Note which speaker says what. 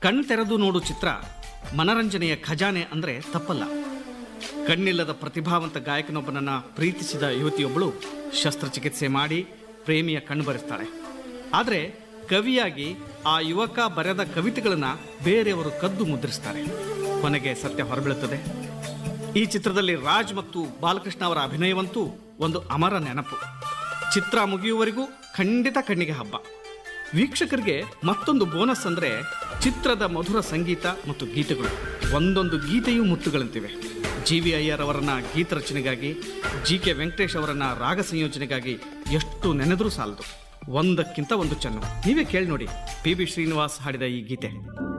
Speaker 1: ಕಣ್ ತೆರೆದು ನೋಡು ಚಿತ್ರ ಮನರಂಜನೆಯ ಖಜಾನೆ ಅಂದ್ರೆ ತಪ್ಪಲ್ಲ ಕಣ್ಣಿಲ್ಲದ ಪ್ರತಿಭಾವಂತ ಗಾಯಕನೊಬ್ಬನನ್ನ ಪ್ರೀತಿಸಿದ ಯುವತಿಯೊಬ್ಬಳು ಶಸ್ತ್ರಚಿಕಿತ್ಸೆ ಮಾಡಿ ಪ್ರೇಮಿಯ ಕಣ್ಣು ಬರೆಸ್ತಾಳೆ ಆದರೆ ಕವಿಯಾಗಿ ಆ ಯುವಕ ಬರೆದ ಕವಿತೆಗಳನ್ನ ಬೇರೆಯವರು ಕದ್ದು ಮುದ್ರಿಸ್ತಾರೆ ಕೊನೆಗೆ ಸತ್ಯ ಹೊರಬೀಳುತ್ತದೆ ಈ ಚಿತ್ರದಲ್ಲಿ ರಾಜ್ ಮತ್ತು ಬಾಲಕೃಷ್ಣ ಅವರ ಅಭಿನಯವಂತೂ ಒಂದು ಅಮರ ನೆನಪು ಚಿತ್ರ ಮುಗಿಯುವವರೆಗೂ ಖಂಡಿತ ಕಣ್ಣಿಗೆ ಹಬ್ಬ ವೀಕ್ಷಕರಿಗೆ ಮತ್ತೊಂದು ಬೋನಸ್ ಅಂದ್ರೆ ಚಿತ್ರದ ಮಧುರ ಸಂಗೀತ ಮತ್ತು ಗೀತೆಗಳು ಒಂದೊಂದು ಗೀತೆಯೂ ಮುತ್ತುಗಳಂತಿವೆ ಜಿ ವಿ ಅಯ್ಯರ್ ಅವರನ್ನ ಗೀತ ರಚನೆಗಾಗಿ ಜಿ ಕೆ ವೆಂಕಟೇಶ್ ಅವರನ್ನ ರಾಗ ಸಂಯೋಜನೆಗಾಗಿ ಎಷ್ಟು ನೆನೆದರೂ ಸಾಲದು ಒಂದಕ್ಕಿಂತ ಒಂದು ಚೆನ್ನು ನೀವೇ ಕೇಳಿ ನೋಡಿ ಪಿ ಬಿ ಶ್ರೀನಿವಾಸ್ ಹಾಡಿದ ಈ ಗೀತೆ